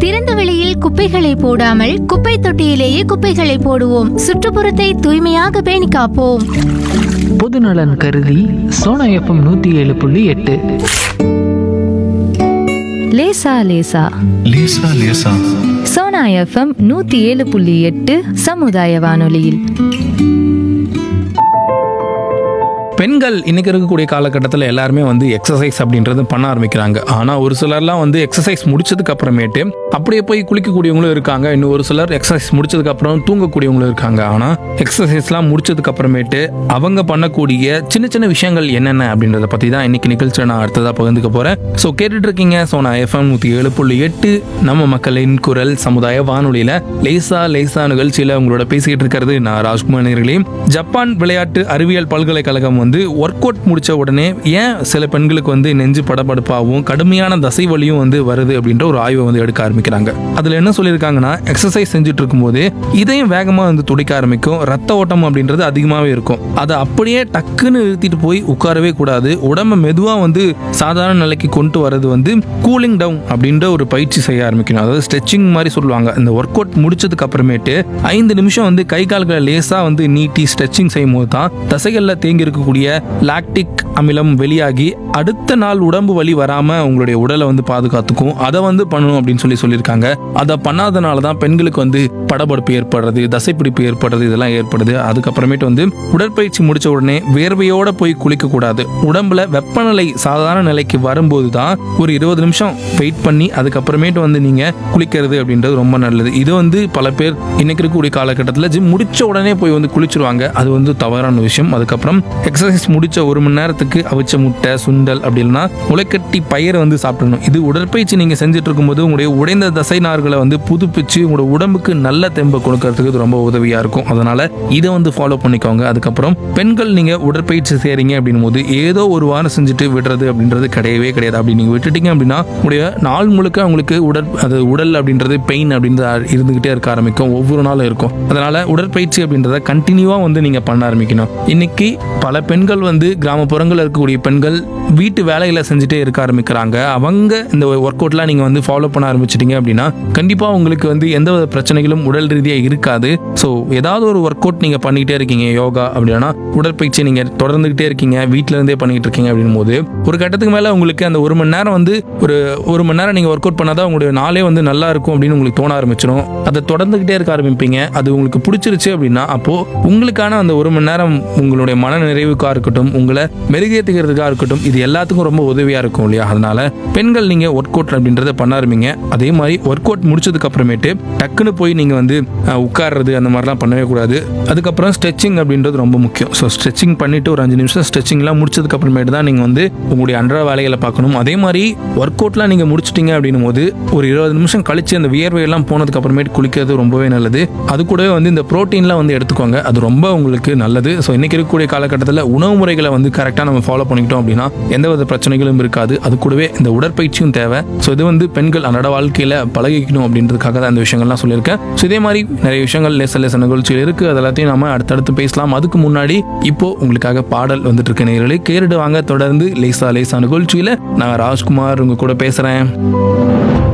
திறந்த வெளியில் குப்பைகளை போடாமல் குப்பை தொட்டியிலேயே குப்பைகளை போடுவோம் சுற்றுப்புறத்தை தூய்மையாக பேணி காப்போம் பொதுநலன் கருதி சோனா எஃப்எம் நூற்றி ஏழு புள்ளி எட்டு லேசா லேசா லேசா லேசா சோனா எஃப்எம் நூத்தி ஏழு புள்ளி எட்டு சமுதாய வானொலியில் பெண்கள் இன்னைக்கு இருக்கக்கூடிய காலகட்டத்தில் எல்லாருமே வந்து எக்ஸசைஸ் அப்படின்றது பண்ண ஆரம்பிக்கிறாங்க ஆனால் ஒரு சிலர்லாம் வந்து எக்ஸசைஸ் முடிச்சதுக்கு அப்புறமேட்டு அப்படியே போய் குளிக்கக்கூடியவங்களும் இருக்காங்க இன்னும் ஒரு சிலர் எக்ஸசைஸ் முடிச்சதுக்கு அப்புறம் தூங்கக்கூடியவங்களும் இருக்காங்க ஆனால் எக்ஸசைஸ்லாம் முடிச்சதுக்கு அப்புறமேட்டு அவங்க பண்ணக்கூடிய சின்ன சின்ன விஷயங்கள் என்னென்ன அப்படின்றத பற்றி தான் இன்னைக்கு நிகழ்ச்சியில் நான் அடுத்ததாக பகிர்ந்துக்க போகிறேன் ஸோ கேட்டுட்டு இருக்கீங்க ஸோ நான் எஃப்எம் நூற்றி ஏழு புள்ளி எட்டு நம்ம மக்களின் குரல் சமுதாய வானொலியில் லேசா லேசா நிகழ்ச்சியில் உங்களோட பேசிக்கிட்டு இருக்கிறது நான் ராஜ்குமார் நேர்களே ஜப்பான் விளையாட்டு அறிவியல் பல்கலைக்கழகம் வந்து ஒர்க் அவுட் முடிச்ச உடனே ஏன் சில பெண்களுக்கு வந்து நெஞ்சு படபடப்பாகவும் கடுமையான தசை வலியும் வந்து வருது அப்படின்ற ஒரு ஆய்வை வந்து எடுக்க ஆரம்பிக்கிறாங்க அதுல என்ன சொல்லியிருக்காங்கன்னா எக்ஸசைஸ் செஞ்சுட்டு இருக்கும்போது இதயம் வேகமா வந்து துடிக்க ஆரம்பிக்கும் ரத்த ஓட்டம் அப்படின்றது அதிகமாகவே இருக்கும் அதை அப்படியே டக்குன்னு நிறுத்திட்டு போய் உட்காரவே கூடாது உடம்ப மெதுவா வந்து சாதாரண நிலைக்கு கொண்டு வர்றது வந்து கூலிங் டவுன் அப்படின்ற ஒரு பயிற்சி செய்ய ஆரம்பிக்கணும் அதாவது ஸ்ட்ரெச்சிங் மாதிரி சொல்லுவாங்க இந்த ஒர்க் அவுட் முடிச்சதுக்கு அப்புறமேட்டு ஐந்து நிமிஷம் வந்து கை கால்களை லேசா வந்து நீட்டி ஸ்ட்ரெச்சிங் செய்யும் போது தான் தசைகளில் தேங்கி இருக்கக்கூடிய லாக்டிக் அமிலம் வெளியாகி அடுத்த நாள் உடம்பு வலி வராம உங்களுடைய உடலை வந்து பாதுகாத்துக்கும் அதை வந்து பண்ணணும் அப்படின்னு சொல்லி சொல்லியிருக்காங்க அதை பண்ணாதனால தான் பெண்களுக்கு வந்து படபடப்பு ஏற்படுறது தசைப்பிடிப்பு ஏற்படுறது இதெல்லாம் ஏற்படுது அதுக்கப்புறமேட்டு வந்து உடற்பயிற்சி முடிச்ச உடனே வேர்வையோட போய் குளிக்க கூடாது உடம்புல வெப்பநிலை சாதாரண நிலைக்கு வரும்போது தான் ஒரு இருபது நிமிஷம் வெயிட் பண்ணி அதுக்கப்புறமேட்டு வந்து நீங்க குளிக்கிறது அப்படின்றது ரொம்ப நல்லது இது வந்து பல பேர் இன்னைக்கு இருக்கக்கூடிய காலகட்டத்தில் ஜிம் முடிச்ச உடனே போய் வந்து குளிச்சிருவாங்க அது வந்து தவறான விஷயம் அதுக்கப்புறம் எக்ஸசைஸ் முடிச்ச ஒரு மணி நேரத்துக்கு அவிச்ச முட்டை சுண்டல் அப்படி இல்லைன்னா முளைக்கட்டி பயிரை வந்து சாப்பிடணும் இது உடற்பயிற்சி நீங்க செஞ்சுட்டு இருக்கும்போது உங்களுடைய உடைந்த தசை நார்களை வந்து புதுப்பிச்சு உங்களோட உடம்புக்கு நல்ல தெம்பை கொடுக்கறதுக்கு இது ரொம்ப உதவியா இருக்கும் அதனால இதை வந்து ஃபாலோ பண்ணிக்கோங்க அதுக்கப்புறம் பெண்கள் நீங்க உடற்பயிற்சி செய்றீங்க அப்படின்னும் போது ஏதோ ஒரு வாரம் செஞ்சுட்டு விடுறது அப்படின்றது கிடையவே கிடையாது அப்படி நீங்க விட்டுட்டீங்க அப்படின்னா உங்களுடைய நாள் முழுக்க உங்களுக்கு உடல் அது உடல் அப்படின்றது பெயின் அப்படின்றது இருந்துகிட்டே இருக்க ஆரம்பிக்கும் ஒவ்வொரு நாளும் இருக்கும் அதனால உடற்பயிற்சி அப்படின்றத கண்டினியூவா வந்து நீங்க பண்ண ஆரம்பிக்கணும் இன்னைக்கு பல பெண்கள் வந்து கிராமப்புறங்களில் இருக்கக்கூடிய பெண்கள் வீட்டு வேலைகளை செஞ்சுட்டே இருக்க ஆரம்பிக்கிறாங்க அவங்க இந்த ஒர்க் அவுட்லாம் நீங்க வந்து ஃபாலோ பண்ண ஆரம்பிச்சிட்டீங்க அப்படின்னா கண்டிப்பா உங்களுக்கு வந்து எந்த வித பிரச்சனைகளும் உடல் ரீதியாக இருக்காது ஸோ ஏதாவது ஒரு ஒர்க் அவுட் நீங்க பண்ணிக்கிட்டே இருக்கீங்க யோகா அப்படின்னா உடற்பயிற்சி நீங்க தொடர்ந்துகிட்டே இருக்கீங்க வீட்ல இருந்தே பண்ணிட்டு இருக்கீங்க அப்படின்னும் போது ஒரு கட்டத்துக்கு மேல உங்களுக்கு அந்த ஒரு மணி நேரம் வந்து ஒரு ஒரு மணி நேரம் நீங்க ஒர்க் அவுட் பண்ணாதான் உங்களுடைய நாளே வந்து நல்லா இருக்கும் அப்படின்னு உங்களுக்கு தோண ஆரம்பிச்சிடும் அதை தொடர்ந்துகிட்டே இருக்க ஆரம்பிப்பீங்க அது உங்களுக்கு பிடிச்சிருச்சு அப்படின்னா அப்போ உங்களுக்கான அந்த ஒரு மணி நேரம் உங்களுடைய மன நிறைவுக்காக இருக்கட்டும் உங்களை மெருகேற்றுகிறதுக்காக இருக்கட்டும் இது எல்லாத்துக்கும் ரொம்ப உதவியா இருக்கும் இல்லையா அதனால பெண்கள் நீங்க ஒர்க் அவுட் அப்படின்றத பண்ண ஆரம்பிங்க அதே மாதிரி ஒர்க் அவுட் முடிச்சதுக்கு அப்புறமேட்டு டக்குன்னு போய் நீங்க வந்து அஹ், உட்கார்றது அந்த மாதிரிலாம் பண்ணவே கூடாது அதுக்கப்புறம் ஸ்ட்ரெச்சிங் அப்படின்றது ரொம்ப முக்கியம் ஸோ ஸ்ட்ரெச்சிங் பண்ணிட்டு ஒரு அஞ்சு நிமிஷம் ஸ்ட்ரெச்சிங்லாம் முடிச்சதுக்கு அப்புறமேட்டு தான் நீங்க வந்து உங்களுடைய அன்றாட வேலைகளை பார்க்கணும் அதே மாதிரி ஒர்க் அவுட்லாம் நீங்க முடிச்சிட்டீங்க அப்படின்னும் போது ஒரு இருபது நிமிஷம் கழிச்சு அந்த வியர்வையெல்லாம் போனதுக்கு அப்புறமேட்டு குளிக்கிறது ரொம்பவே நல்லது அது கூடவே வந்து இந்த ப்ரோட்டீன்லாம் வந்து எடுத்துக்கோங்க அது ரொம்ப உங்களுக்கு நல்லது ஸோ இன்னைக்கு இருக்கக்கூடிய காலகட்டத்தில் உணவு முறைகளை வந்து கரெக்டாக நம்ம ஃபாலோ பண்ணிக்கிட்டோம் அப்படின்னா எந்த வித பிரச்சனைகளும் இருக்காது அது கூடவே இந்த உடற்பயிற்சியும் தேவை ஸோ இது வந்து பெண்கள் அன்றாட வாழ்க்கையில் பழகிக்கணும் அப்படின்றதுக்காக தான் இந்த விஷயங்கள்லாம் சொல்லியிருக்கேன் ஸோ இதே மாதிரி நிறைய விஷயங்கள் லேச லேச நிகழ்ச்சிகள் இருக்குது அது எல்லாத்தையும் நம்ம அடுத்தடுத்து பேசலாம் அதுக்கு முன்னாடி இப்போ உங்களுக்காக பாடல் வந்துட்டு இருக்க நேரலை கேட்டுட்டு வாங்க தொடர்ந்து லேசா லேசா நிகழ்ச்சியில் நான் ராஜ்குமார் உங்க கூட பேசுகிறேன்